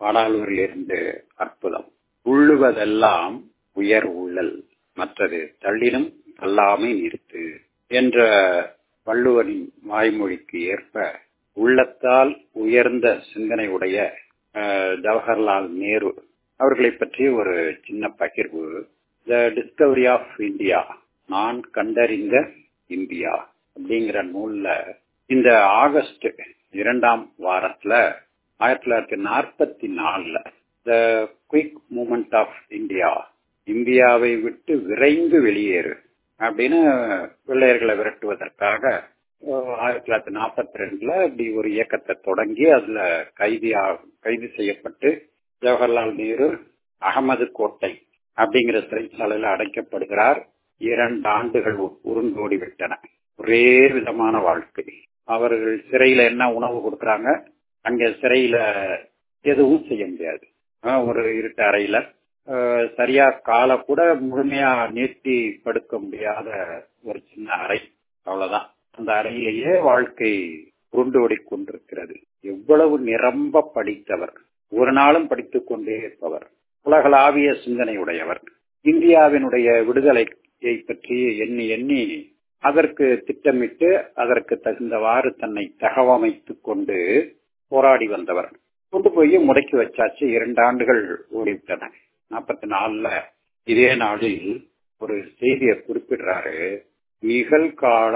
பாடாலூரிலிருந்து அற்புதம் உள்ளுவதெல்லாம் உயர் உள்ளல் மற்றது தள்ளினும் தள்ளாமை நிறுத்து என்ற வள்ளுவரின் வாய்மொழிக்கு ஏற்ப உள்ளத்தால் உயர்ந்த சிந்தனை உடைய ஜவஹர்லால் நேரு அவர்களை பற்றி ஒரு சின்ன பகிர்வு த டிஸ்கவரி ஆஃப் இந்தியா நான் கண்டறிந்த இந்தியா அப்படிங்கிற நூல்ல இந்த ஆகஸ்ட் இரண்டாம் வாரத்துல ஆயிரத்தி தொள்ளாயிரத்தி நாற்பத்தி நாலுல the quick moment of India இந்தியாவை விட்டு விரைந்து வெளியேறு அப்படின்னு பிள்ளையர்களை விரட்டுவதற்காக ஆயிரத்தி தொள்ளாயிரத்தி நாற்பத்தி ரெண்டுல இப்படி ஒரு இயக்கத்தை தொடங்கி அதுல கைதியா கைது செய்யப்பட்டு ஜவஹர்லால் நேரு அகமது கோட்டை அப்படிங்கிற சிறைச்சாலையில் அடைக்கப்படுகிறார் இரண்டு ஆண்டுகள் உருண்டோடி விட்டன ஒரே விதமான வாழ்க்கை அவர்கள் சிறையில என்ன உணவு கொடுக்கறாங்க அங்க சிறையில எதுவும் செய்ய முடியாது ஒரு இருட்டு அறையில சரியா காலை கூட முழுமையா நீட்டி படுக்க முடியாத ஒரு சின்ன அறை அவ்வளவுதான் அந்த அறையிலேயே வாழ்க்கை உருண்டோடி கொண்டிருக்கிறது எவ்வளவு நிரம்ப படித்தவர் ஒரு நாளும் படித்துக் கொண்டே இருப்பவர் உலகளாவிய சிந்தனை உடையவர் இந்தியாவினுடைய விடுதலையை பற்றி எண்ணி எண்ணி அதற்கு திட்டமிட்டு அதற்கு தகுந்தவாறு தன்னை தகவமைத்துக் கொண்டு போராடி வந்தவர் கொண்டு போய் முடக்கி வச்சாச்சு இரண்டு ஆண்டுகள் ஓடிவிட்டன நாற்பத்தி நாலுல இதே நாளில் ஒரு செய்தியை குறிப்பிடுறாரு நிகழ்கால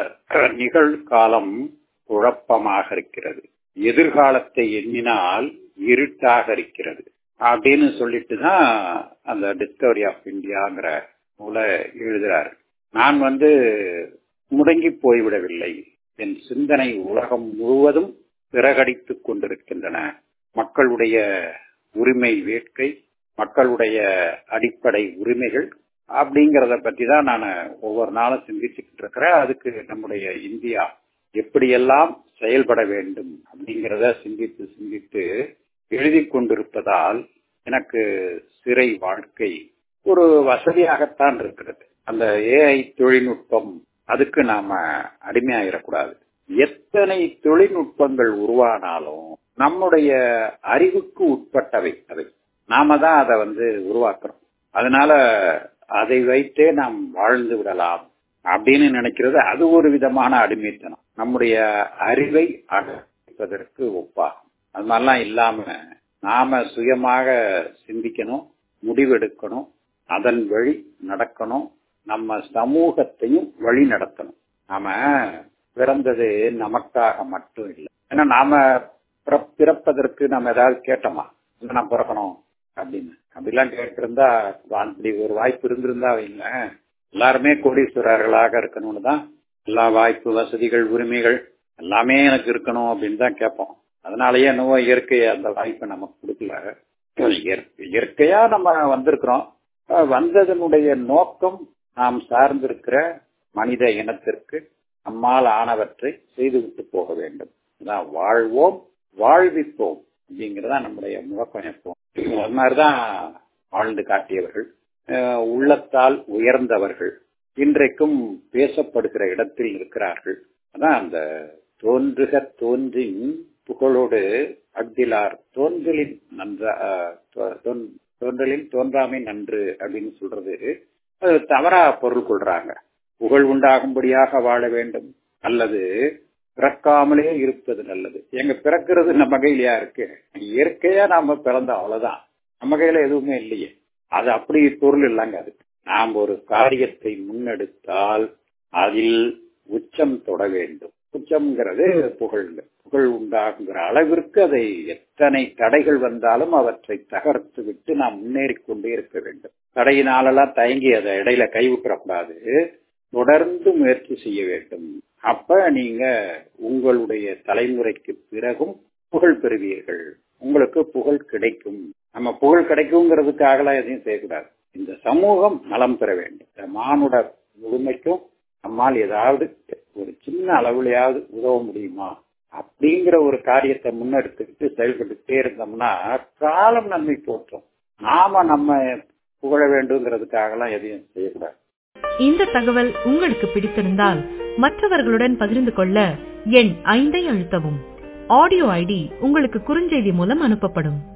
நிகழ்காலம் குழப்பமாக இருக்கிறது எதிர்காலத்தை எண்ணினால் இருட்டாக இருக்கிறது அப்படின்னு சொல்லிட்டு தான் அந்த டிஸ்கவரி ஆஃப் இந்தியாங்கிற நூலை எழுதுறாரு நான் வந்து முடங்கி போய்விடவில்லை என் சிந்தனை உலகம் முழுவதும் பிறகடித்துக் கொண்டிருக்கின்றன மக்களுடைய உரிமை வேட்கை மக்களுடைய அடிப்படை உரிமைகள் அப்படிங்கறத பத்தி தான் நான் ஒவ்வொரு நாளும் சிந்திச்சுக்கிட்டு இருக்கிறேன் அதுக்கு நம்முடைய இந்தியா எப்படியெல்லாம் செயல்பட வேண்டும் அப்படிங்கிறத சிந்தித்து சிந்தித்து எழுதி கொண்டிருப்பதால் எனக்கு சிறை வாழ்க்கை ஒரு வசதியாகத்தான் இருக்கிறது அந்த ஏஐ தொழில்நுட்பம் அதுக்கு நாம அடிமையாயிடக்கூடாது எத்தனை தொழில்நுட்பங்கள் உருவானாலும் நம்முடைய அறிவுக்கு உட்பட்டவை அவை நாம தான் அதை வந்து உருவாக்குறோம் அதனால அதை வைத்தே நாம் வாழ்ந்து விடலாம் அப்படின்னு நினைக்கிறது அது ஒரு விதமான அடிமைத்தனம் நம்முடைய அறிவை அகற்றுவதற்கு ஒப்பாகும் அது மாதிரிலாம் இல்லாம நாம சுயமாக சிந்திக்கணும் முடிவெடுக்கணும் அதன் வழி நடக்கணும் நம்ம சமூகத்தையும் வழி நடத்தணும் நாம பிறந்தது நமக்காக மட்டும் இல்லை ஏன்னா நாம பிறப்பதற்கு நம்ம ஏதாவது கேட்டோமா நான் பிறக்கணும் அப்படின்னு அப்படிலாம் கேட்டிருந்தா அப்படி ஒரு வாய்ப்பு இருந்திருந்தா வைங்க எல்லாருமே கோடீஸ்வரர்களாக இருக்கணும்னு தான் எல்லா வாய்ப்பு வசதிகள் உரிமைகள் எல்லாமே எனக்கு இருக்கணும் அப்படின்னு தான் கேட்போம் அதனாலயே என்னவோ இயற்கை அந்த வாய்ப்பை நமக்கு கொடுக்கல இயற்கையா நம்ம வந்திருக்கிறோம் வந்ததனுடைய நோக்கம் நாம் சார்ந்திருக்கிற மனித இனத்திற்கு நம்மால் ஆனவற்றை செய்துவிட்டு போக வேண்டும் அதான் வாழ்வோம் வாழ்விப்போம் அப்படிங்கிறதா நம்முடைய முழக்கம் எப்போம் அது மாதிரிதான் வாழ்ந்து காட்டியவர்கள் உள்ளத்தால் உயர்ந்தவர்கள் இன்றைக்கும் பேசப்படுகிற இடத்தில் இருக்கிறார்கள் அதான் அந்த தோன்றுக தோன்றின் புகழோடு அக்திலார் தோன்றலின் நன்ற தோன்றலின் தோன்றாமை நன்று அப்படின்னு சொல்றது அது தவறா பொருள் கொள்றாங்க புகழ் உண்டாகும்படியாக வாழ வேண்டும் அல்லது பிறக்காமலே இருப்பது நல்லது எங்க பிறக்கிறது நம்ம கையிலயா இருக்கு இயற்கையா நாம பிறந்தோம் அவ்வளவுதான் நம்ம கையில எதுவுமே இல்லையே அது அப்படி பொருள் இல்லைங்க அது நாம் ஒரு காரியத்தை முன்னெடுத்தால் அதில் உச்சம் தொட வேண்டும் உச்சம்ங்கிறது புகழ் புகழ் உண்டாகுங்கிற அளவிற்கு அதை எத்தனை தடைகள் வந்தாலும் அவற்றை தகர்த்து விட்டு நாம் முன்னேறி கொண்டே இருக்க வேண்டும் தடையினாலெல்லாம் தயங்கி அதை இடையில கைவிட்டுறக்கூடாது தொடர்ந்து முயற்சி செய்ய வேண்டும் அப்ப நீங்க உங்களுடைய தலைமுறைக்கு பிறகும் புகழ் பெறுவீர்கள் உங்களுக்கு புகழ் கிடைக்கும் நம்ம புகழ் கிடைக்குங்கிறதுக்காகலாம் எதையும் செய்யக்கூடாது இந்த சமூகம் நலம் பெற வேண்டும் இந்த மானுட முழுமைக்கும் நம்மால் ஏதாவது ஒரு சின்ன அளவுலையாவது உதவ முடியுமா அப்படிங்கிற ஒரு காரியத்தை முன்னெடுத்துக்கிட்டு செயல்பட்டுட்டே இருந்தோம்னா காலம் நன்மை போற்றும் நாம நம்ம புகழ வேண்டுங்கிறதுக்காகலாம் எதையும் செய்யக்கூடாது இந்த தகவல் உங்களுக்கு பிடித்திருந்தால் மற்றவர்களுடன் பகிர்ந்து கொள்ள எண் ஐந்தை அழுத்தவும் ஆடியோ ஐடி உங்களுக்கு குறுஞ்செய்தி மூலம் அனுப்பப்படும்